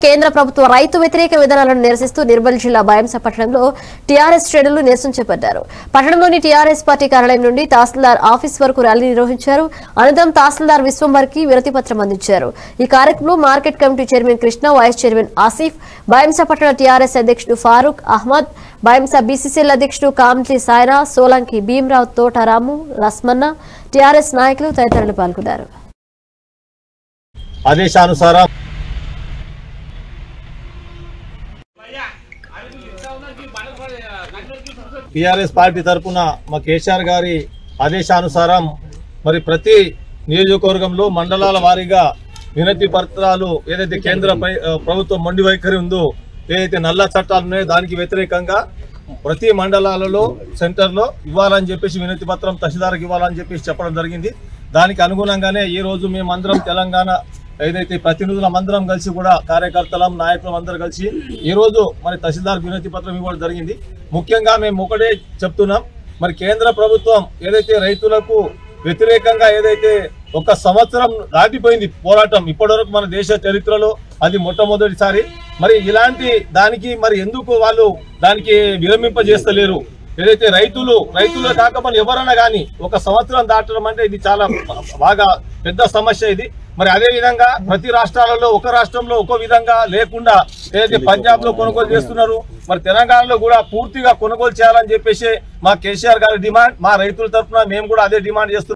కేంద్ర ప్రభుత్వ రైతు వ్యతిరేక విధానాలను నిరసిస్తూ నిర్మల్ జిల్లా బయంస పట్టణంలో టీఆర్ఎస్ శ్రేణులు నిరసన చేపట్టారు పట్టణంలోని టీఆర్ఎస్ పార్టీ కార్యాలయం నుండి తహసీల్దార్ ఆఫీస్ వరకు ర్యాలీ నిర్వహించారు అనంతరం తహసీల్దార్ విశ్వంబర్ కి వినతి పత్రం అందించారు ఈ కార్యక్రమంలో market committee chairman Krishna vice chairman Asif Bhainsa పట్టణ టీఆర్ఎస్ అధ్యక్షుడు ఫారూక్ అహ్మద్ బయంస బీసీసీఎల్ అధ్యక్షుడు కామ్జీ సాయిరా సోలంకి భీమరావు తోటారాము లస్మన్న టీఆర్ఎస్ నాయకులు తదితరులు పాల్గొన్నారు ఆదేశానుసారం టిఆర్ఎస్ పార్టీ తరపున మా కేసీఆర్ గారి ఆదేశానుసారం మరి ప్రతి నియోజకవర్గంలో మండలాల వారీగా వినతి పత్రాలు ఏదైతే కేంద్ర పై- ఆ, ప్రభుత్వం మొండి వైఖరి ఉందో ఏదైతే నల్ల చట్టాలు ఉన్నాయో దానికి వ్యతిరేకంగా ప్రతి మండలాలలో సెంటర్లో ఇవ్వాలని చెప్పేసి వినతి పత్రం తహసీల్దార్కి ఇవ్వాలని చెప్పేసి చెప్పడం జరిగింది దానికి అనుగుణంగానే ఈ రోజు మేమందరం తెలంగాణ ఏదైతే ప్రతినిధులం అందరం కలిసి కూడా కార్యకర్తలం నాయకులం అందరం కలిసి ఈ రోజు మరి తహసీల్దార్ వినతి పత్రం ఇవ్వడం జరిగింది ముఖ్యంగా మేము ఒకటే చెప్తున్నాం మరి కేంద్ర ప్రభుత్వం ఏదైతే రైతులకు వ్యతిరేకంగా ఏదైతే ఒక సంవత్సరం దాటిపోయింది పోరాటం ఇప్పటివరకు మన దేశ చరిత్రలో అది మొట్టమొదటిసారి మరి ఇలాంటి దానికి మరి ఎందుకు వాళ్ళు దానికి విరమింపజేస్తలేరు ఏదైతే రైతులు రైతులు కాకపోతే ఎవరైనా కానీ ఒక సంవత్సరం దాటడం అంటే ఇది చాలా బాగా పెద్ద సమస్య ఇది మరి అదే విధంగా ప్రతి రాష్ట్రాలలో ఒక రాష్ట్రంలో ఒక విధంగా లేకుండా ఏదైతే పంజాబ్ లో కొనుగోలు చేస్తున్నారు మరి తెలంగాణలో కూడా పూర్తిగా కొనుగోలు చేయాలని చెప్పేసి మా కేసీఆర్ గారి డిమాండ్ మా రైతుల తరఫున మేము కూడా అదే డిమాండ్ చేస్తున్నాం